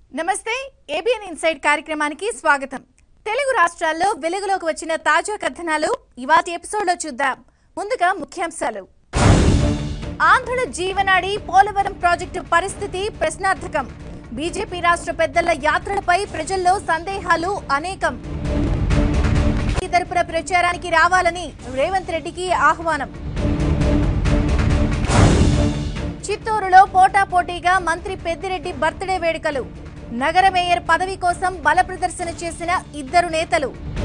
నమస్తే ABN inside కార్యక్రమానికి స్వాగతం తెలుగు రాష్ట్రాల్లో వెలుగులోకి వచ్చిన తాజా కథనాలు ఇవాటి ఎపిసోడ్లో చూద్దాం ముందుగా ముఖ్యాంశాలు ఆంధ్రుల జీవనాడి పోలవరం ప్రాజెక్టు పరిస్థితి ప్రశ్నార్థకం బీజేపీ రాష్ట్ర పెద్దల యాత్రలపై ప్రజల్లో సందేహాలు అనేకం ఈ తరపున ప్రచారానికి రావాలని రేవంత్ రెడ్డికి ఆహ్వానం చిత్తూరులో పోటాపోటీగా మంత్రి పెద్దిరెడ్డి బర్త్డే వేడుకలు నగర మేయర్ పదవి కోసం బల ప్రదర్శన చేసిన ఇద్దరు నేతలు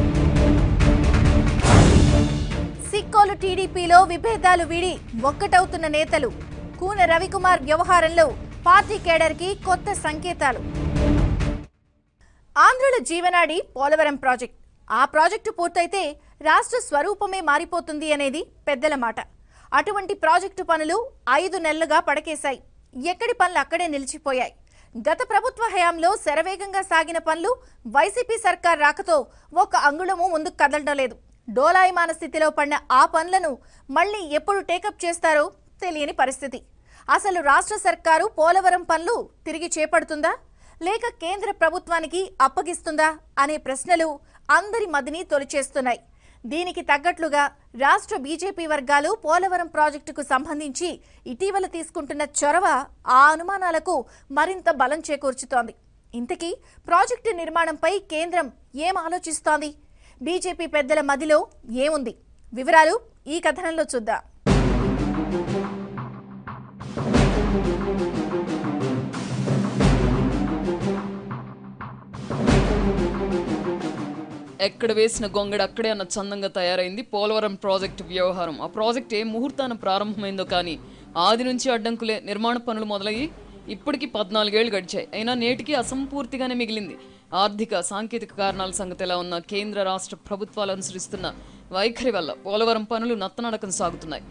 సిక్కోలు టీడీపీలో విభేదాలు వీడి ఒక్కటవుతున్న నేతలు కూన రవికుమార్ వ్యవహారంలో పార్టీ కేడర్కి కొత్త సంకేతాలు ఆంధ్రుల జీవనాడి పోలవరం ప్రాజెక్ట్ ఆ ప్రాజెక్టు పూర్తయితే రాష్ట్ర స్వరూపమే మారిపోతుంది అనేది పెద్దల మాట అటువంటి ప్రాజెక్టు పనులు ఐదు నెలలుగా పడకేశాయి ఎక్కడి పనులు అక్కడే నిలిచిపోయాయి గత ప్రభుత్వ హయాంలో శరవేగంగా సాగిన పనులు వైసీపీ సర్కార్ రాకతో ఒక అంగుళము ముందుకు కదలడం లేదు డోలాయమాన స్థితిలో పడిన ఆ పనులను మళ్ళీ ఎప్పుడు టేకప్ చేస్తారో తెలియని పరిస్థితి అసలు రాష్ట్ర సర్కారు పోలవరం పనులు తిరిగి చేపడుతుందా లేక కేంద్ర ప్రభుత్వానికి అప్పగిస్తుందా అనే ప్రశ్నలు అందరి మదిని తొలిచేస్తున్నాయి దీనికి తగ్గట్లుగా రాష్ట్ర బీజేపీ వర్గాలు పోలవరం ప్రాజెక్టుకు సంబంధించి ఇటీవల తీసుకుంటున్న చొరవ ఆ అనుమానాలకు మరింత బలం చేకూర్చుతోంది ఇంతకీ ప్రాజెక్టు నిర్మాణంపై కేంద్రం ఏం ఆలోచిస్తోంది బీజేపీ పెద్దల మదిలో ఏముంది వివరాలు ఈ కథనంలో చూద్దాం ఎక్కడ వేసిన గొంగడ అక్కడే అన్న చందంగా తయారైంది పోలవరం ప్రాజెక్టు వ్యవహారం ఆ ప్రాజెక్ట్ ఏ ముహూర్తాన ప్రారంభమైందో కానీ ఆది నుంచి అడ్డంకులే నిర్మాణ పనులు మొదలయ్యి ఇప్పటికి పద్నాలుగేళ్లు గడిచాయి అయినా నేటికి అసంపూర్తిగానే మిగిలింది ఆర్థిక సాంకేతిక కారణాల సంగతి ఎలా ఉన్న కేంద్ర రాష్ట్ర ప్రభుత్వాలు అనుసరిస్తున్న వైఖరి వల్ల పోలవరం పనులు నత్తనడకం సాగుతున్నాయి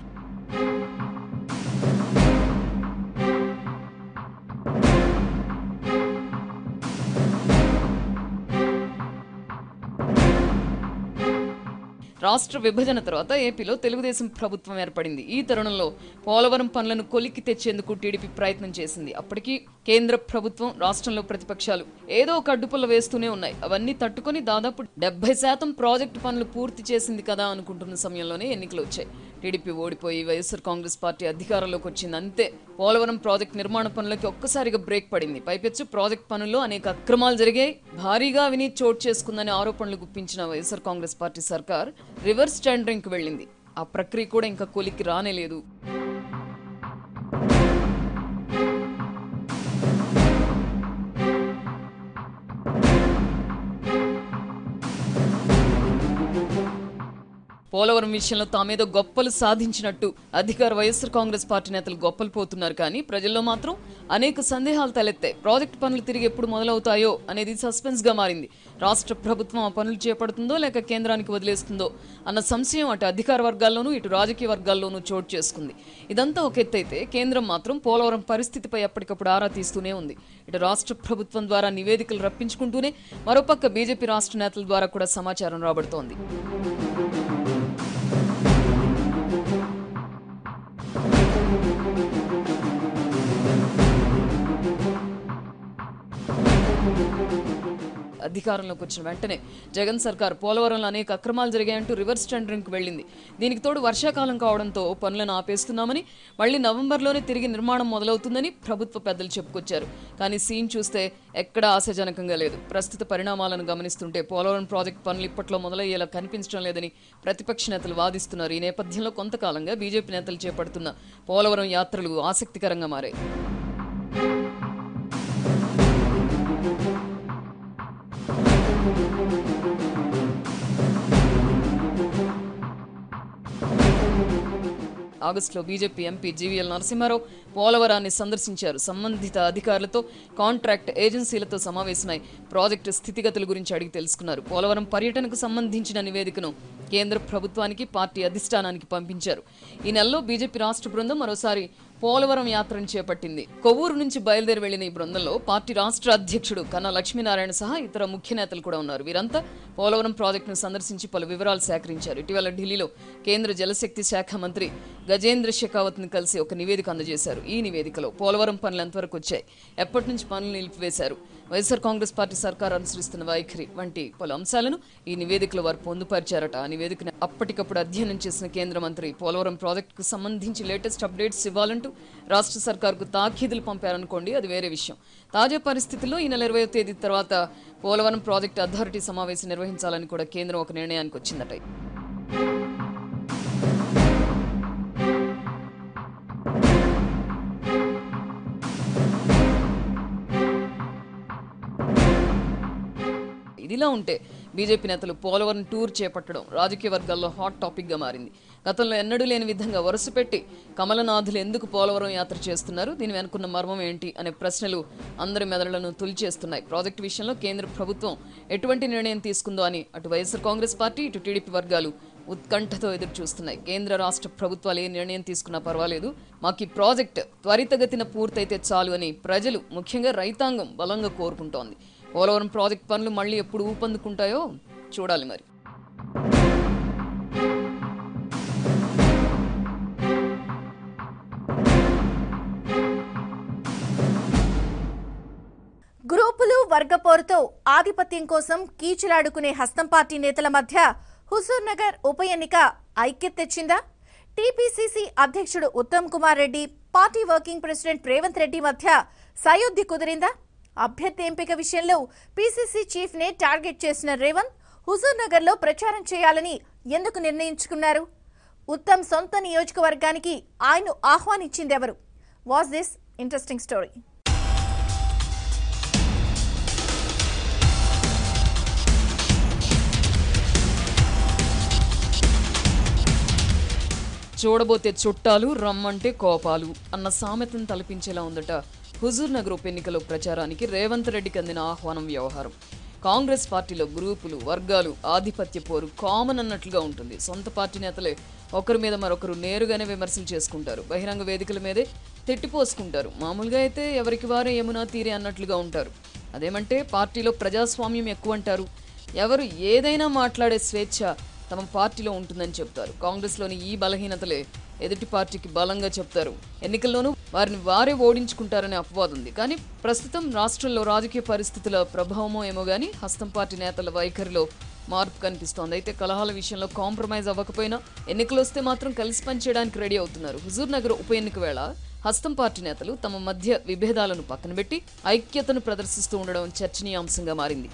రాష్ట్ర విభజన తర్వాత ఏపీలో తెలుగుదేశం ప్రభుత్వం ఏర్పడింది ఈ తరుణంలో పోలవరం పనులను కొలిక్కి తెచ్చేందుకు టీడీపీ ప్రయత్నం చేసింది అప్పటికి కేంద్ర ప్రభుత్వం రాష్ట్రంలో ప్రతిపక్షాలు ఏదో ఒక అడ్డుపుల్ల వేస్తూనే ఉన్నాయి అవన్నీ తట్టుకొని దాదాపు డెబ్బై శాతం ప్రాజెక్టు పనులు పూర్తి చేసింది కదా అనుకుంటున్న సమయంలోనే ఎన్నికలు వచ్చాయి టీడీపీ ఓడిపోయి వైఎస్ఆర్ కాంగ్రెస్ పార్టీ అధికారంలోకి వచ్చింది అంతే పోలవరం ప్రాజెక్ట్ నిర్మాణ పనులకి ఒక్కసారిగా బ్రేక్ పడింది పైపెచ్చు ప్రాజెక్ట్ పనుల్లో అనేక అక్రమాలు జరిగాయి భారీగా అవినీతి చోటు చేసుకుందని ఆరోపణలు గుప్పించిన వైఎస్ఆర్ కాంగ్రెస్ పార్టీ సర్కార్ రివర్స్ టెండరింగ్కి వెళ్ళింది ఆ ప్రక్రియ కూడా ఇంకా కొలిక్కి రానే లేదు పోలవరం విషయంలో తామేదో గొప్పలు సాధించినట్టు అధికార వైఎస్ఆర్ కాంగ్రెస్ పార్టీ నేతలు గొప్పలు పోతున్నారు కానీ ప్రజల్లో మాత్రం అనేక సందేహాలు తలెత్తాయి ప్రాజెక్టు పనులు తిరిగి ఎప్పుడు మొదలవుతాయో అనేది సస్పెన్స్ గా మారింది రాష్ట్ర ప్రభుత్వం ఆ పనులు చేపడుతుందో లేక కేంద్రానికి వదిలేస్తుందో అన్న సంశయం అటు అధికార వర్గాల్లోనూ ఇటు రాజకీయ వర్గాల్లోనూ చోటు చేసుకుంది ఇదంతా ఒక ఎత్తైతే కేంద్రం మాత్రం పోలవరం పరిస్థితిపై ఎప్పటికప్పుడు ఆరా తీస్తూనే ఉంది ఇటు రాష్ట్ర ప్రభుత్వం ద్వారా నివేదికలు రప్పించుకుంటూనే మరోపక్క బీజేపీ రాష్ట్ర నేతల ద్వారా కూడా సమాచారం రాబడుతోంది అధికారంలోకి వచ్చిన వెంటనే జగన్ సర్కార్ పోలవరంలో అనేక అక్రమాలు జరిగాయంటూ రివర్స్ టెండరింగ్కి వెళ్ళింది దీనికి తోడు వర్షాకాలం కావడంతో పనులను ఆపేస్తున్నామని మళ్ళీ నవంబర్లోనే తిరిగి నిర్మాణం మొదలవుతుందని ప్రభుత్వ పెద్దలు చెప్పుకొచ్చారు కానీ సీన్ చూస్తే ఎక్కడా ఆశాజనకంగా లేదు ప్రస్తుత పరిణామాలను గమనిస్తుంటే పోలవరం ప్రాజెక్ట్ పనులు ఇప్పట్లో మొదలయ్యేలా కనిపించడం లేదని ప్రతిపక్ష నేతలు వాదిస్తున్నారు ఈ నేపథ్యంలో కొంతకాలంగా బీజేపీ నేతలు చేపడుతున్న పోలవరం యాత్రలు ఆసక్తికరంగా మారాయి ఆగస్టులో బీజేపీ ఎంపీ జీవీఎల్ నరసింహారావు పోలవరాన్ని సందర్శించారు సంబంధిత అధికారులతో కాంట్రాక్ట్ ఏజెన్సీలతో సమావేశమై ప్రాజెక్టు స్థితిగతుల గురించి అడిగి తెలుసుకున్నారు పోలవరం పర్యటనకు సంబంధించిన నివేదికను కేంద్ర ప్రభుత్వానికి పార్టీ అధిష్టానానికి పంపించారు ఈ నెలలో బీజేపీ రాష్ట్ర బృందం మరోసారి పోలవరం యాత్రను చేపట్టింది కొవ్వూరు నుంచి బయలుదేరి వెళ్లిన ఈ బృందంలో పార్టీ రాష్ట్ర అధ్యక్షుడు కన్నా లక్ష్మీనారాయణ సహా ఇతర ముఖ్య నేతలు కూడా ఉన్నారు వీరంతా పోలవరం ప్రాజెక్టును సందర్శించి పలు వివరాలు సేకరించారు ఇటీవల ఢిల్లీలో కేంద్ర జలశక్తి శాఖ మంత్రి గజేంద్ర షెకావత్ ని కలిసి ఒక నివేదిక అందజేశారు ఈ నివేదికలో పోలవరం పనులు ఎంతవరకు వచ్చాయి ఎప్పటి నుంచి పనులు నిలిపివేశారు వైఎస్ఆర్ కాంగ్రెస్ పార్టీ సర్కార్ అనుసరిస్తున్న వైఖరి వంటి పలు అంశాలను ఈ నివేదికలో వారు పొందుపరిచారట ఆ నివేదికను అప్పటికప్పుడు అధ్యయనం చేసిన కేంద్ర మంత్రి పోలవరం ప్రాజెక్టుకు సంబంధించి లేటెస్ట్ అప్డేట్స్ ఇవ్వాలంటూ రాష్ట్ర సర్కార్కు తాకీదులు పంపారనుకోండి అది వేరే విషయం తాజా పరిస్థితుల్లో ఈ నెల ఇరవై తేదీ తర్వాత పోలవరం ప్రాజెక్టు అథారిటీ సమావేశం నిర్వహించాలని కూడా కేంద్రం ఒక నిర్ణయానికి వచ్చిందట ఇదిలా ఉంటే బీజేపీ నేతలు పోలవరం టూర్ చేపట్టడం రాజకీయ వర్గాల్లో హాట్ టాపిక్ గా మారింది గతంలో ఎన్నడూ లేని విధంగా వరుసపెట్టి కమలనాథులు ఎందుకు పోలవరం యాత్ర చేస్తున్నారు దీని వెనుకున్న మర్మం ఏంటి అనే ప్రశ్నలు అందరి మెదళ్లను తొలిచేస్తున్నాయి ప్రాజెక్టు విషయంలో కేంద్ర ప్రభుత్వం ఎటువంటి నిర్ణయం తీసుకుందో అని అటు వైఎస్ఆర్ కాంగ్రెస్ పార్టీ ఇటు టీడీపీ వర్గాలు ఉత్కంఠతో ఎదురు చూస్తున్నాయి కేంద్ర రాష్ట్ర ప్రభుత్వాలు ఏ నిర్ణయం తీసుకున్నా పర్వాలేదు మాకు ఈ ప్రాజెక్ట్ త్వరితగతిన పూర్తయితే చాలు అని ప్రజలు ముఖ్యంగా రైతాంగం బలంగా కోరుకుంటోంది పోలవరం ప్రాజెక్ట్ పనులు మళ్ళీ ఎప్పుడు ఊపందుకుంటాయో చూడాలి మరి గ్రూపులు వర్గపోరుతో ఆధిపత్యం కోసం కీచులాడుకునే హస్తం పార్టీ నేతల మధ్య హుజూర్ నగర్ ఉప ఎన్నిక ఐక్యత తెచ్చిందా టీపీసీసీ అధ్యక్షుడు Uttam Kumar Reddy party working president Revanth Reddy మధ్య సయోధ్య కుదిరిందా అభ్యర్థి ఎంపిక విషయంలో పీసీసీ చీఫ్ నే టార్గెట్ చేసిన రేవంత్ హుజూర్ నగర్ లో ప్రచారం చేయాలని ఎందుకు నిర్ణయించుకున్నారు ఉత్తమ్ సొంత నియోజకవర్గానికి ఆయన ఆహ్వానించిందెవరు వాస్ దిస్ ఇంట్రెస్టింగ్ స్టోరీ చూడబోతే చుట్టాలు రమ్మంటే కోపాలు అన్న సామెతను తలపించేలా ఉందట హుజూర్ నగర్ ఉప ఎన్నికలో ప్రచారానికి రేవంత్ రెడ్డికి అందిన ఆహ్వానం వ్యవహారం కాంగ్రెస్ పార్టీలో గ్రూపులు వర్గాలు ఆధిపత్య పోరు కామన్ అన్నట్లుగా ఉంటుంది సొంత పార్టీ నేతలే ఒకరి మీద మరొకరు నేరుగానే విమర్శలు చేసుకుంటారు బహిరంగ వేదికల మీదే తిట్టిపోసుకుంటారు మామూలుగా అయితే ఎవరికి వారే యమునా తీరే అన్నట్లుగా ఉంటారు అదేమంటే పార్టీలో ప్రజాస్వామ్యం ఎక్కువ అంటారు ఎవరు ఏదైనా మాట్లాడే స్వేచ్ఛ తమ పార్టీలో ఉంటుందని చెప్తారు కాంగ్రెస్లోని ఈ బలహీనతలే ఎదుటి పార్టీకి బలంగా చెప్తారు ఎన్నికల్లోనూ వారిని వారే ఓడించుకుంటారనే అపవాదం ఉంది కానీ ప్రస్తుతం రాష్ట్రంలో రాజకీయ పరిస్థితుల ప్రభావమో ఏమో కానీ హస్తం పార్టీ నేతల వైఖరిలో మార్పు కనిపిస్తోంది అయితే కలహాల విషయంలో కాంప్రమైజ్ అవ్వకపోయినా ఎన్నికలు వస్తే మాత్రం కలిసి పనిచేయడానికి రెడీ అవుతున్నారు హుజూర్ నగర్ ఉప ఎన్నిక వేళ హస్తం పార్టీ నేతలు తమ మధ్య విభేదాలను పక్కన పెట్టి ఐక్యతను ప్రదర్శిస్తూ ఉండడం చర్చనీయాంశంగా మారింది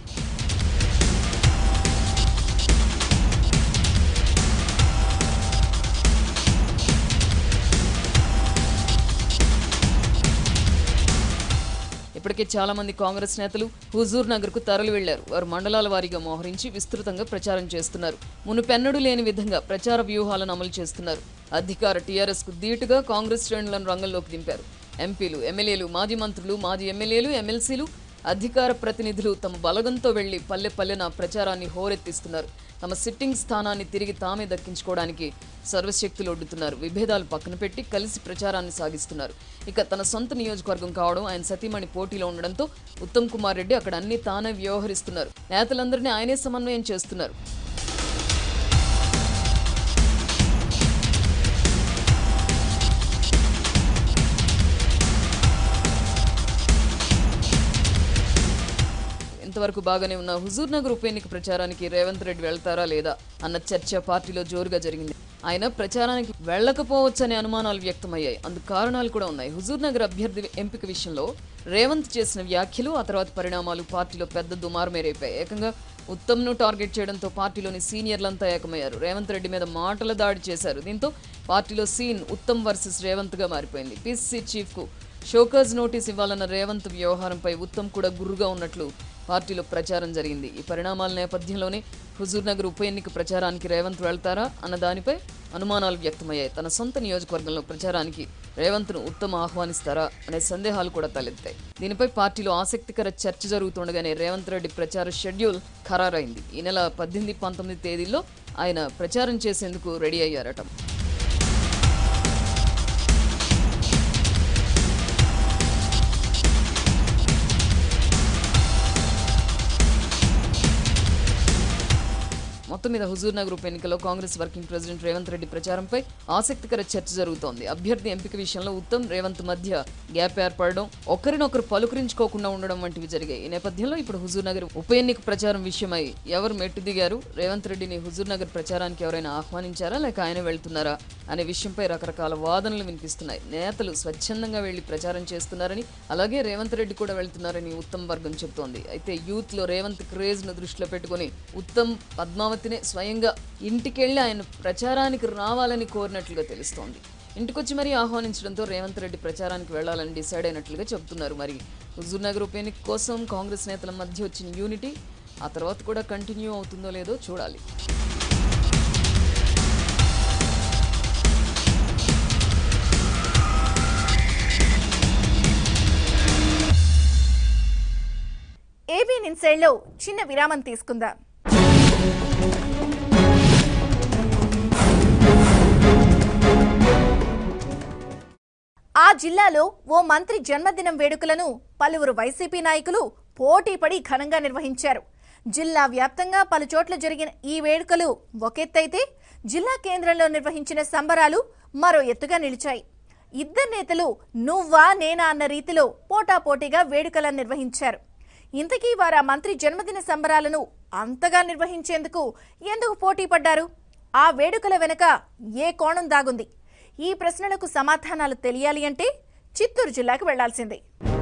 ఇప్పటికే చాలా మంది కాంగ్రెస్ నేతలు హుజూర్ నగర్ కు తరలి వెళ్లారు వారు మండలాల వారీగా మోహరించి విస్తృతంగా ప్రచారం చేస్తున్నారు మునుపెన్నడూ లేని విధంగా ప్రచార వ్యూహాలను అమలు చేస్తున్నారు అధికార టీఆర్ఎస్ కు ధీటుగా కాంగ్రెస్ శ్రేణులను రంగంలోకి దింపారు ఎంపీలు ఎమ్మెల్యేలు మాజీ మంత్రులు మాజీ ఎమ్మెల్యేలు ఎమ్మెల్సీలు అధికార ప్రతినిధులు తమ బలగంతో వెళ్లి పల్లె పల్లెన ప్రచారాన్ని హోరెత్తిస్తున్నారు తమ సిట్టింగ్ స్థానాన్ని తిరిగి తామే దక్కించుకోవడానికి సర్వశక్తులు ఒడ్డుతున్నారు విభేదాలు పక్కన పెట్టి కలిసి ప్రచారాన్ని సాగిస్తున్నారు ఇక తన సొంత నియోజకవర్గం కావడం ఆయన సతీమణి పోటీలో ఉండడంతో ఉత్తమ్ కుమార్ రెడ్డి అక్కడ అన్ని తానే వ్యవహరిస్తున్నారు నేతలందరినీ ఆయనే సమన్వయం చేస్తున్నారు ఇంతవరకు బాగానే ఉన్న హుజూర్ నగర్ ఉప ఎన్నిక ప్రచారానికి రేవంత్ రెడ్డి వెళ్తారా లేదా అన్న చర్చ పార్టీలో జోరుగా జరిగింది ఆయన ప్రచారానికి వెళ్ళకపోవచ్చనే అనుమానాలు వ్యక్తమయ్యాయి అందుకు కారణాలు కూడా ఉన్నాయి హుజూర్ నగర్ అభ్యర్థి ఎంపిక విషయంలో రేవంత్ చేసిన వ్యాఖ్యలు ఆ తర్వాత పరిణామాలు పార్టీలో పెద్ద దుమారు మేరైపోయాయి ఏకంగా ఉత్తమ్ను టార్గెట్ చేయడంతో పార్టీలోని సీనియర్లంతా ఏకమయ్యారు రేవంత్ రెడ్డి మీద మాటల దాడి చేశారు దీంతో పార్టీలో సీన్ ఉత్తమ్ వర్సెస్ రేవంత్గా మారిపోయింది పీసీసీ చీఫ్కు షోకాజ్ నోటీస్ ఇవ్వాలన్న రేవంత్ వ్యవహారంపై ఉత్తమ్ కూడా గుర్రుగా ఉన్నట్లు పార్టీలో ప్రచారం జరిగింది ఈ పరిణామాల నేపథ్యంలోనే హుజూర్ నగర్ ఉప ఎన్నిక ప్రచారానికి రేవంత్ వెళ్తారా అన్న దానిపై అనుమానాలు వ్యక్తమయ్యాయి తన సొంత నియోజకవర్గంలో ప్రచారానికి రేవంత్ను ఉత్తమ్ ఆహ్వానిస్తారా అనే సందేహాలు కూడా తలెత్తాయి దీనిపై పార్టీలో ఆసక్తికర చర్చ జరుగుతుండగానే రేవంత్ రెడ్డి ప్రచార షెడ్యూల్ ఖరారైంది ఈ నెల పద్దెనిమిది పంతొమ్మిది తేదీల్లో ఆయన ప్రచారం చేసేందుకు రెడీ అయ్యారట మొత్తం మీద హుజూర్ నగర్ ఉప ఎన్నికలో Congress working president Revanth Reddy ప్రచారంపై ఆసక్తికర చర్చ జరుగుతోంది అభ్యర్థి ఎంపిక విషయంలో ఉత్తమ్ రేవంత్ మధ్య గ్యాప్ ఏర్పడడం ఒకరినొకరు పలుకరించుకోకుండా ఉండడం వంటివి జరిగాయి ఈ నేపథ్యంలో ఇప్పుడు హుజూర్ నగర్ ఉప ఎన్నిక ప్రచారం విషయమై ఎవరు మెట్టు దిగారు రేవంత్ రెడ్డిని హుజూర్ నగర్ ప్రచారానికి ఎవరైనా ఆహ్వానించారా లేక ఆయన వెళ్తున్నారా అనే విషయంపై రకరకాల వాదనలు వినిపిస్తున్నాయి నేతలు స్వచ్ఛందంగా వెళ్లి ప్రచారం చేస్తున్నారని అలాగే రేవంత్ రెడ్డి కూడా వెళ్తున్నారని ఉత్తమ్ వర్గం చెబుతోంది అయితే యూత్ లో రేవంత్ క్రేజ్ ను దృష్టిలో పెట్టుకుని ఉత్తమ్ పద్మావతినే స్వయంగా ఇంటికెళ్లి ఆయన ప్రచారానికి రావాలని కోరినట్లుగా తెలుస్తోంది ఇంటికొచ్చి మరీ ఆహ్వానించడంతో రేవంత్ రెడ్డి ప్రచారానికి వెళ్లాలని డిసైడ్ అయినట్లుగా చెబుతున్నారు మరి హుజూర్ నగర్ ఉప ఎన్నిక కోసం కాంగ్రెస్ నేతల మధ్య వచ్చిన యూనిటీ ఆ తర్వాత కూడా కంటిన్యూ అవుతుందో లేదో చూడాలి ఏబిఎన్ ఇన్సైడ్లో చిన్న విరామం తీసుకుందాం ఆ జిల్లాలో ఓ మంత్రి జన్మదినం వేడుకలను పలువురు వైసీపీ నాయకులు పోటీపడి ఘనంగా నిర్వహించారు జిల్లా వ్యాప్తంగా పలు చోట్ల జరిగిన ఈ వేడుకలు ఒకెత్తైతే జిల్లా కేంద్రంలో నిర్వహించిన సంబరాలు మరో ఎత్తుగా నిలిచాయి ఇద్దరు నేతలు నువ్వా నేనా అన్న రీతిలో పోటాపోటీగా వేడుకలను నిర్వహించారు ఇంతకీ వారు ఆ మంత్రి జన్మదిన సంబరాలను అంతగా నిర్వహించేందుకు ఎందుకు పోటీ పడ్డారు ఆ వేడుకల వెనుక ఏ కోణం దాగుంది ఈ ప్రశ్నలకు సమాధానాలు తెలియాలి అంటే చిత్తూరు జిల్లాకు వెళ్లాల్సిందే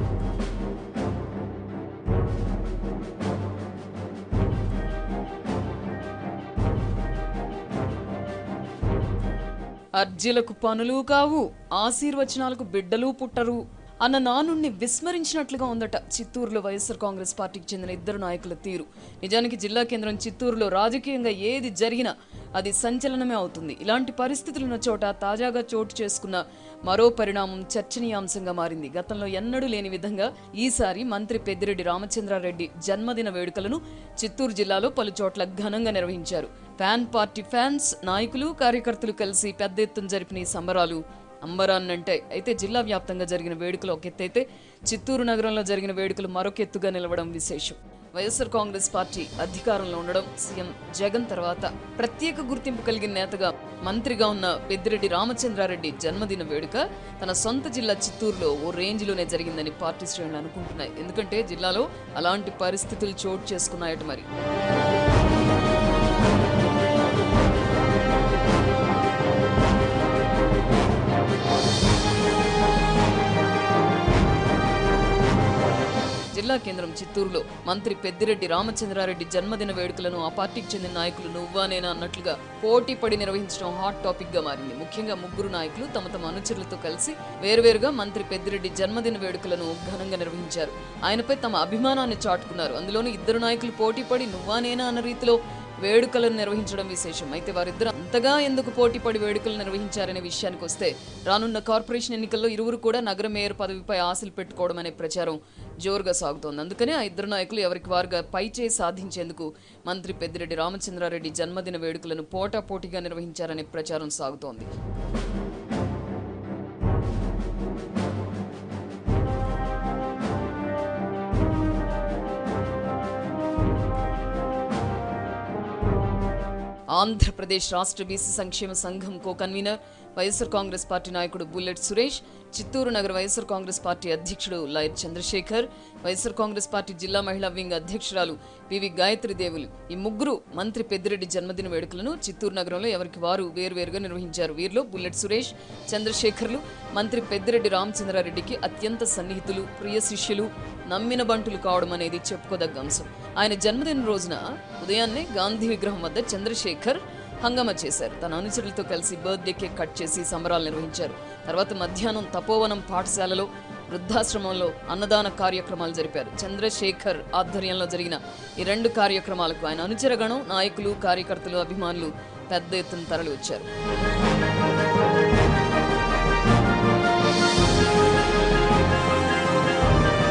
అర్జీలకు పనులు కావు ఆశీర్వచనాలకు బిడ్డలు పుట్టరు అన్న నానుణ్ణి విస్మరించినట్లుగా ఉందట చిత్తూరులో వైఎస్ఆర్ కాంగ్రెస్ పార్టీకి చెందిన ఇద్దరు నాయకుల తీరు నిజానికి జిల్లా కేంద్రం చిత్తూరులో రాజకీయంగా ఏది జరిగినా అది సంచలనమే అవుతుంది ఇలాంటి పరిస్థితులున్న చోట తాజాగా చోటు చేసుకున్న మరో పరిణామం చర్చనీయాంశంగా మారింది గతంలో ఎన్నడూ లేని విధంగా ఈసారి మంత్రి పెద్దిరెడ్డి రామచంద్రారెడ్డి జన్మదిన వేడుకలను చిత్తూరు జిల్లాలో పలు చోట్ల ఘనంగా నిర్వహించారు ఫ్యాన్ పార్టీ ఫ్యాన్స్ నాయకులు కార్యకర్తలు కలిసి పెద్ద ఎత్తున జరిపిన ఈ సంబరాలు అంబరాన్నంటే అయితే జిల్లా వ్యాప్తంగా జరిగిన వేడుకలు ఒక ఎత్తైతే చిత్తూరు నగరంలో జరిగిన వేడుకలు మరొక ఎత్తుగా నిలవడం విశేషం వైఎస్ఆర్ కాంగ్రెస్ పార్టీ అధికారంలో ఉండడం సీఎం జగన్ తర్వాత ప్రత్యేక గుర్తింపు కలిగిన నేతగా మంత్రిగా ఉన్న పెద్దిరెడ్డి రామచంద్రారెడ్డి జన్మదిన వేడుక తన సొంత జిల్లా చిత్తూరులో ఓ రేంజ్లోనే జరిగిందని పార్టీ శ్రేణులు అనుకుంటున్నాయి ఎందుకంటే జిల్లాలో అలాంటి పరిస్థితులు చోటు చేసుకున్నాయట మరి జిల్లా కేంద్రం చిత్తూరులో మంత్రి పెద్దిరెడ్డి రామచంద్రారెడ్డి జన్మదిన వేడుకలను ఆ పార్టీకి చెందిన నాయకులు నువ్వా నేనా అన్నట్లుగా పోటీ పడి నిర్వహించడం హాట్ టాపిక్ గా మారింది ముఖ్యంగా ముగ్గురు నాయకులు తమ తమ అనుచరులతో కలిసి వేరువేరుగా మంత్రి పెద్దిరెడ్డి జన్మదిన వేడుకలను ఘనంగా నిర్వహించారు ఆయనపై తమ అభిమానాన్ని చాటుకున్నారు అందులోనూ ఇద్దరు నాయకులు పోటీ పడి నువ్వా నేనా అన్న రీతిలో వేడుకలను నిర్వహించడం విశేషం అయితే వారిద్దరు అంతగా ఎందుకు పోటీపడి వేడుకలు నిర్వహించారనే విషయానికి వస్తే రానున్న కార్పొరేషన్ ఎన్నికల్లో ఇరువురు కూడా నగర మేయర్ పదవిపై ఆశలు పెట్టుకోవడం అనే ప్రచారం జోరుగా సాగుతోంది అందుకనే ఆ ఇద్దరు నాయకులు ఎవరికి వారుగా పైచేయి సాధించేందుకు మంత్రి పెద్దిరెడ్డి రామచంద్రారెడ్డి జన్మదిన వేడుకలను పోటాపోటీగా నిర్వహించారనే ప్రచారం సాగుతోంది ఆంధ్రప్రదేశ్ రాష్ట్ర బీసీ సంక్షేమ సంఘం co convener YSR Congress party నాయకుడు బుల్లెట్ సురేష్ చిత్తూరు నగర వైఎస్ఆర్ కాంగ్రెస్ పార్టీ అధ్యక్షుడు lawyer Chandrasekhar YSR Congress party జిల్లా మహిళా వింగ్ అధ్యక్షురాలు పివి గాయత్రి దేవులు ఈ ముగ్గురు మంత్రి పెద్దిరెడ్డి జన్మదిన వేడుకలను చిత్తూరు నగరంలో ఎవరికి వారు వేరువేరుగా నిర్వహించారు వీరిలో బుల్లెట్ సురేష్ చంద్రశేఖర్లు మంత్రి పెద్దిరెడ్డి రామచంద్రారెడ్డికి అత్యంత సన్నిహితులు ప్రియ శిష్యులు నమ్మిన బంటులు కావడం అనేది చెప్పుకోదగ్గ అంశం ఆయన జన్మదిన రోజున ఉదయాన్నే గాంధీ విగ్రహం వద్ద చంద్రశేఖర్ హంగామా చేశారు తన అనుచరులతో కలిసి బర్త్డే కేక్ కట్ చేసి సంబరాలు నిర్వహించారు తర్వాత మధ్యాహ్నం తపోవనం పాఠశాలలో వృద్ధాశ్రమంలో అన్నదాన కార్యక్రమాలు జరిపారు చంద్రశేఖర్ ఆధ్వర్యంలో జరిగిన ఈ రెండు కార్యక్రమాలకు ఆయన అనుచరగణం నాయకులు కార్యకర్తలు అభిమానులు పెద్ద ఎత్తున తరలి వచ్చారు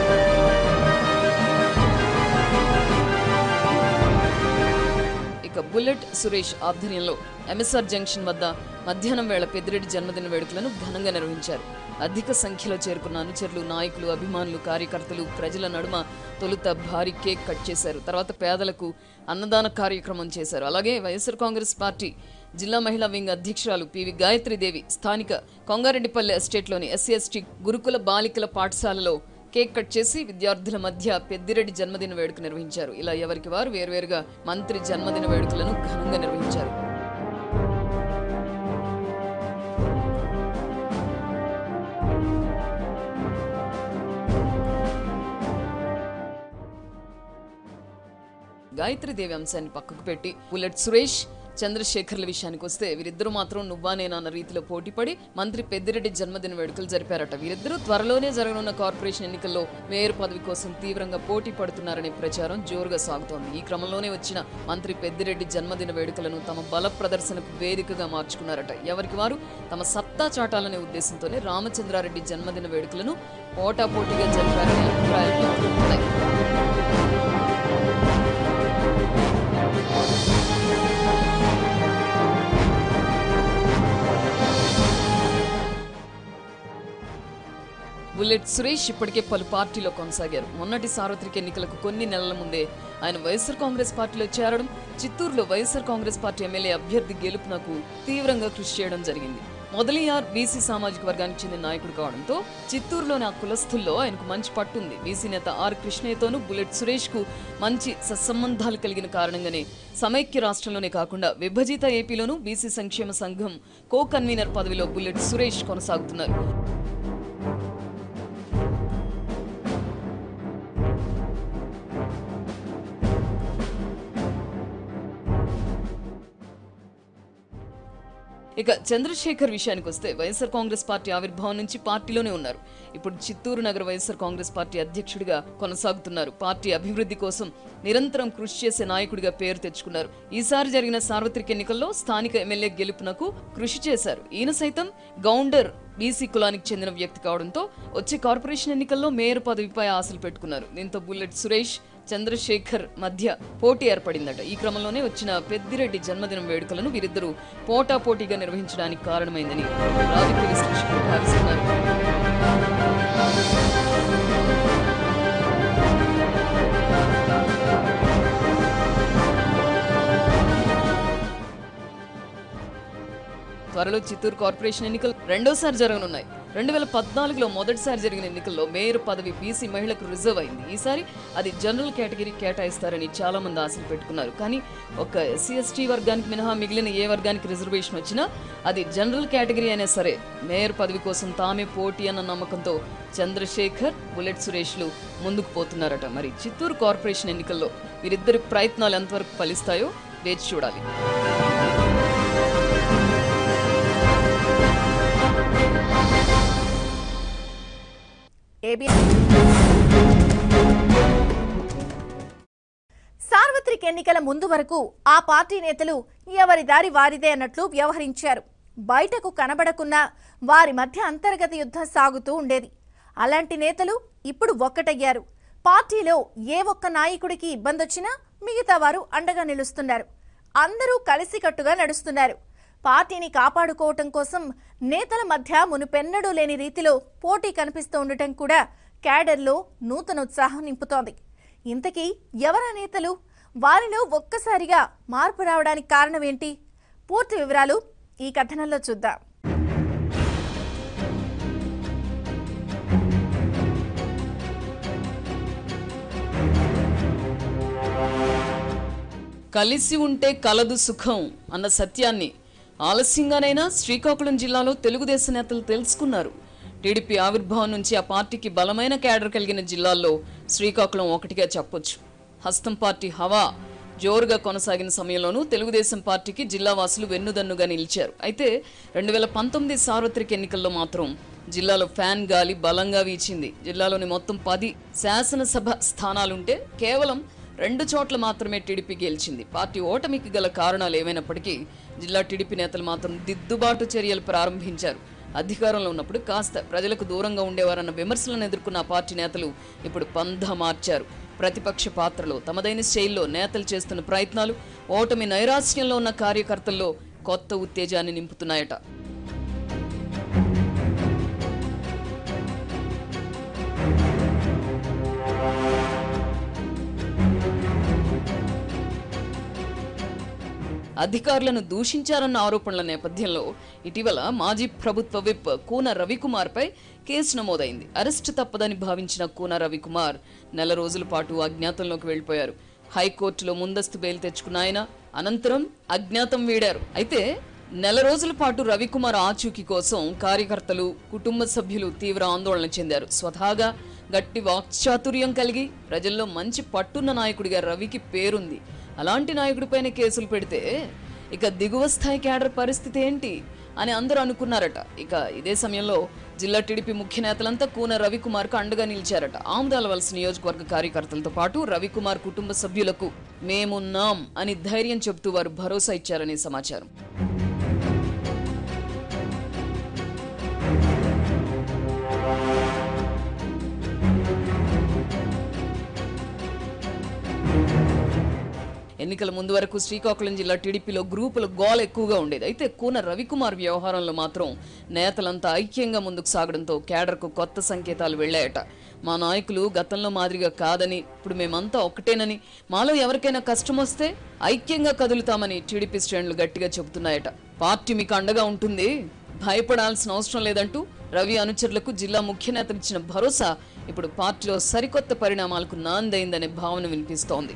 ఇక బుల్లెట్ సురేష్ ఆధ్వర్యంలో ఎంఎస్ఆర్ జంక్షన్ వద్ద మధ్యాహ్నం వేళ పెద్దిరెడ్డి జన్మదిన వేడుకలను ఘనంగా నిర్వహించారు అధిక సంఖ్యలో చేరుకున్న అనుచరులు నాయకులు అభిమానులు కార్యకర్తలు ప్రజల నడుమ తొలుత భారీ కేక్ కట్ చేశారు తర్వాత పేదలకు అన్నదాన కార్యక్రమం చేశారు అలాగే వైఎస్ఆర్ కాంగ్రెస్ పార్టీ జిల్లా మహిళా వింగ్ అధ్యక్షురాలు పివి గాయత్రీదేవి స్థానిక కొంగారెడ్డిపల్లి ఎస్టేట్లోని ఎస్సీ ఎస్టీ గురుకుల బాలికల పాఠశాలలో కేక్ కట్ చేసి విద్యార్థుల మధ్య పెద్దిరెడ్డి జన్మదిన వేడుక నిర్వహించారు ఇలా ఎవరికి వారు వేరువేరుగా మంత్రి జన్మదిన వేడుకలను ఘనంగా నిర్వహించారు గాయత్రీదేవి అంశాన్ని పక్కకు పెట్టి బుల్లెట్ సురేష్ చంద్రశేఖర్ల విషయానికి వస్తే వీరిద్దరూ మాత్రం నువ్వా నేనా అన్న రీతిలో పోటీపడి మంత్రి పెద్దిరెడ్డి జన్మదిన వేడుకలు జరిపారట వీరిద్దరూ త్వరలోనే జరగనున్న కార్పొరేషన్ ఎన్నికల్లో మేయర్ పదవి కోసం తీవ్రంగా పోటీ పడుతున్నారనే ప్రచారం జోరుగా సాగుతోంది ఈ క్రమంలోనే వచ్చిన మంత్రి పెద్దిరెడ్డి జన్మదిన వేడుకలను తమ బల ప్రదర్శనకు వేదికగా మార్చుకున్నారట ఎవరికి వారు తమ సత్తా చాటాలనే ఉద్దేశంతోనే రామచంద్రారెడ్డి జన్మదిన వేడుకలను పోటాపోటీగా జరిపారనే అభిప్రాయాలు వ్యక్తమవుతున్నాయి బుల్లెట్ సురేష్ ఇప్పటికే పలు పార్టీలో కొనసాగారు మొన్నటి సార్వత్రిక ఎన్నికలకు కొన్ని నెలల ముందే ఆయన వైఎస్ఆర్ కాంగ్రెస్ పార్టీలో చేరడం చిత్తూరులో వైఎస్ఆర్ కాంగ్రెస్ పార్టీ ఎమ్మెల్యే అభ్యర్థి గెలుపునకు తీవ్రంగా కృషి చేయడం జరిగింది మొదలియార్ బీసీ సామాజిక వర్గానికి చెందిన నాయకుడు కావడంతో చిత్తూరులోని ఆ కులస్థుల్లో ఆయనకు మంచి పట్టుంది బీసీ నేత ఆర్ కృష్ణయ్యతోనూ బుల్లెట్ సురేష్ కు మంచి సత్సంబంధాలు కలిగిన కారణంగానే సమైక్య రాష్ట్రంలోనే కాకుండా విభజిత ఏపీలోనూ బీసీ సంక్షేమ సంఘం కో కన్వీనర్ పదవిలో బుల్లెట్ సురేష్ కొనసాగుతున్నారు ఇక చంద్రశేఖర్ విషయానికి వస్తే వైఎస్ఆర్ కాంగ్రెస్ పార్టీ ఆవిర్భావం నుంచి పార్టీలోనే ఉన్నారు ఇప్పుడు చిత్తూరు నగర వైఎస్ఆర్ కాంగ్రెస్ పార్టీ అధ్యక్షుడిగా కొనసాగుతున్నారు పార్టీ అభివృద్ధి కోసం నిరంతరం కృషి చేసే నాయకుడిగా పేరు తెచ్చుకున్నారు ఈసారి జరిగిన సార్వత్రిక ఎన్నికల్లో స్థానిక ఎమ్మెల్యే గెలుపునకు కృషి చేశారు ఈయన సైతం గౌండర్ బీసీ కులానికి చెందిన వ్యక్తి కావడంతో వచ్చే కార్పొరేషన్ ఎన్నికల్లో మేయర్ పదవిపై ఆశలు పెట్టుకున్నారు దీంతో బుల్లెట్ సురేష్ చంద్రశేఖర్ మధ్య పోటీ ఏర్పడిందట ఈ క్రమంలోనే వచ్చిన పెద్దిరెడ్డి జన్మదినం వేడుకలను వీరిద్దరూ పోటా పోటీగా నిర్వహించడానికి కారణమైందని రాజకీయ విశ్లేషకులు భావిస్తున్నారు త్వరలో చిత్తూరు కార్పొరేషన్ ఎన్నికలు రెండోసారి జరగనున్నాయి రెండు వేల పద్నాలుగులో మొదటిసారి జరిగిన ఎన్నికల్లో మేయర్ పదవి బీసీ మహిళకు రిజర్వ్ అయింది ఈసారి అది జనరల్ కేటగిరీ కేటాయిస్తారని చాలా మంది ఆశలు పెట్టుకున్నారు కానీ ఒక ఎస్సీ ఎస్టీ వర్గానికి మినహా మిగిలిన ఏ వర్గానికి రిజర్వేషన్ వచ్చినా అది జనరల్ కేటగిరీ అయినా సరే మేయర్ పదవి కోసం తామే పోటీ అన్న నమ్మకంతో చంద్రశేఖర్ బుల్లెట్ సురేష్లు ముందుకు పోతున్నారట మరి చిత్తూరు కార్పొరేషన్ ఎన్నికల్లో వీరిద్దరి ప్రయత్నాలు ఎంతవరకు ఫలిస్తాయో వేచి చూడాలి ఏబిఎన్ సార్వత్రిక ఎన్నికల ముందు వరకు ఆ పార్టీ నేతలు ఎవరి దారి వారిదే అన్నట్లు వ్యవహరించారు బయటకు కనబడకున్నా వారి మధ్య అంతర్గత యుద్ధం సాగుతూ ఉండేది అలాంటి నేతలు ఇప్పుడు ఒక్కటయ్యారు పార్టీలో ఏ ఒక్క నాయకుడికి ఇబ్బంది వచ్చినా మిగతా వారు అండగా నిలుస్తున్నారు అందరూ కలిసికట్టుగా నడుస్తున్నారు పార్టీని కాపాడుకోవటం కోసం నేతల మధ్య మునుపెన్నడూ లేని రీతిలో పోటీ కనిపిస్తూ ఉండటం కూడా క్యాడర్లో నూతన ఉత్సాహం నింపుతోంది ఇంతకీ ఎవరా నేతలు వారిలో ఒక్కసారిగా మార్పు రావడానికి కారణం ఏంటి పూర్తి వివరాలు ఈ కథనంలో చూద్దాం కలిసి ఉంటే కలదు సుఖం అన్న సత్యాన్ని ఆలస్యంగానైనా శ్రీకాకుళం జిల్లాలో తెలుగుదేశం నేతలు తెలుసుకున్నారు టీడీపీ ఆవిర్భావం నుంచి ఆ పార్టీకి బలమైన క్యాడర్ కలిగిన జిల్లాల్లో శ్రీకాకుళం ఒకటిగా చెప్పొచ్చు హస్తం పార్టీ హవా జోరుగా కొనసాగిన సమయంలోనూ తెలుగుదేశం పార్టీకి జిల్లా వాసులు వెన్నుదన్నుగా నిలిచారు అయితే రెండు వేల పంతొమ్మిది సార్వత్రిక ఎన్నికల్లో మాత్రం జిల్లాలో ఫ్యాన్ గాలి బలంగా వీచింది జిల్లాలోని మొత్తం పది శాసనసభ స్థానాలుంటే కేవలం రెండు చోట్ల మాత్రమే టీడీపీ గెలిచింది పార్టీ ఓటమికి గల కారణాలు ఏమైనప్పటికీ జిల్లా టీడీపీ నేతలు మాత్రం దిద్దుబాటు చర్యలు ప్రారంభించారు అధికారంలో ఉన్నప్పుడు కాస్త ప్రజలకు దూరంగా ఉండేవారన్న విమర్శలను ఎదుర్కొన్న ఆ పార్టీ నేతలు ఇప్పుడు పంధ మార్చారు ప్రతిపక్ష పాత్రలో తమదైన శైలిలో నేతలు చేస్తున్న ప్రయత్నాలు ఓటమి నైరాశ్యంలో ఉన్న కార్యకర్తల్లో కొత్త ఉత్తేజాన్ని నింపుతున్నాయట అధికారులను దూషించారన్న ఆరోపణల నేపథ్యంలో ఇటీవల మాజీ ప్రభుత్వ విప్ కూన రవికుమార్పై కేసు నమోదైంది అరెస్టు తప్పదని భావించిన కూన రవికుమార్ నెల రోజుల పాటు అజ్ఞాతంలోకి వెళ్లిపోయారు హైకోర్టులో ముందస్తు బెయిల్ తెచ్చుకున్న ఆయన అనంతరం అజ్ఞాతం వీడారు అయితే నెల రోజుల పాటు రవికుమార్ ఆచూకీ కోసం కార్యకర్తలు కుటుంబ సభ్యులు తీవ్ర ఆందోళన చెందారు స్వతహాగా గట్టి వాక్చాతుర్యం కలిగి ప్రజల్లో మంచి పట్టున్న నాయకుడిగా రవికి పేరుంది అలాంటి నాయకుడిపైన కేసులు పెడితే ఇక దిగువ స్థాయి క్యాడర్ పరిస్థితి ఏంటి అని అందరూ అనుకున్నారట ఇక ఇదే సమయంలో జిల్లా టీడీపీ ముఖ్య నేతలంతా కూన రవికుమార్కు అండగా నిలిచారట ఆముదాల వలస నియోజకవర్గ కార్యకర్తలతో పాటు రవికుమార్ కుటుంబ సభ్యులకు మేమున్నాం అని ధైర్యం చెబుతూ వారు భరోసా ఇచ్చారని సమాచారం ఎన్నికల ముందు వరకు శ్రీకాకుళం జిల్లా టీడీపీలో గ్రూపుల గోల ఎక్కువగా ఉండేది అయితే కూన రవికుమార్ వ్యవహారంలో మాత్రం నేతలంతా ఐక్యంగా ముందుకు సాగడంతో కేడర్కు కొత్త సంకేతాలు వెళ్ళాయట మా నాయకులు గతంలో మాదిరిగా కాదని ఇప్పుడు మేమంతా ఒకటేనని మాలో ఎవరికైనా కష్టం వస్తే ఐక్యంగా కదులుతామని టీడీపీ శ్రేణులు గట్టిగా చెబుతున్నాయట పార్టీ మీకు అండగా ఉంటుంది భయపడాల్సిన అవసరం లేదంటూ రవి అనుచరులకు జిల్లా ముఖ్య నేతలు ఇచ్చిన భరోసా ఇప్పుడు పార్టీలో సరికొత్త పరిణామాలకు నాందైందనే భావన వినిపిస్తోంది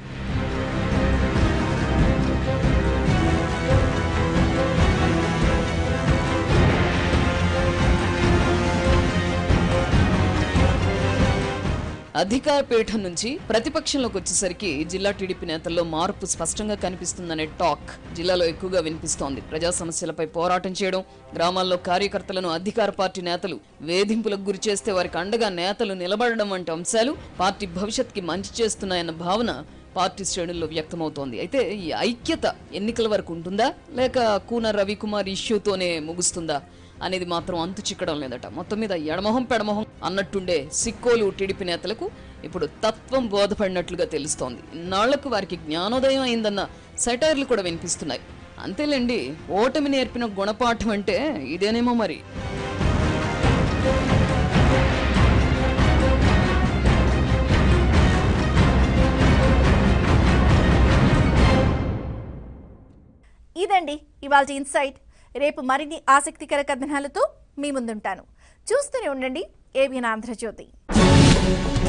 అధికార పీఠం నుంచి ప్రతిపక్షంలోకి వచ్చేసరికి జిల్లా టీడీపీ నేతల్లో మార్పు స్పష్టంగా కనిపిస్తుందనే టాక్ జిల్లాలో ఎక్కువగా వినిపిస్తోంది ప్రజా సమస్యలపై పోరాటం చేయడం గ్రామాల్లో కార్యకర్తలను అధికార పార్టీ నేతలు వేధింపులకు గురి చేస్తే వారికి అండగా నేతలు నిలబడడం వంటి అంశాలు పార్టీ భవిష్యత్కి మంచి చేస్తున్నాయన్న భావన పార్టీ శ్రేణుల్లో వ్యక్తమవుతోంది అయితే ఈ ఐక్యత ఎన్నికల వరకు ఉంటుందా లేక కూన రవికుమార్ ఇష్యూతోనే ముగుస్తుందా అనేది మాత్రం అంతు చిక్కడం లేదట మొత్తం మీద ఎడమొహం పెడమొహం అన్నట్టుండే సిక్కోలు టీడీపీ నేతలకు ఇప్పుడు తత్వం బోధపడినట్లుగా తెలుస్తోంది ఇన్నాళ్లకు వారికి జ్ఞానోదయం అయిందన్న సెటైర్లు కూడా వినిపిస్తున్నాయి అంతేలేండి ఓటమి నేర్పిన గుణపాఠం అంటే ఇదేనేమో మరి ఇదండి ఇవాళ ఇన్సైట్ రేపు మరిన్ని ఆసక్తికర కథనాలతో మీ ముందుంటాను చూస్తూనే ఉండండి ఏబిఎన్ ఆంధ్రజ్యోతి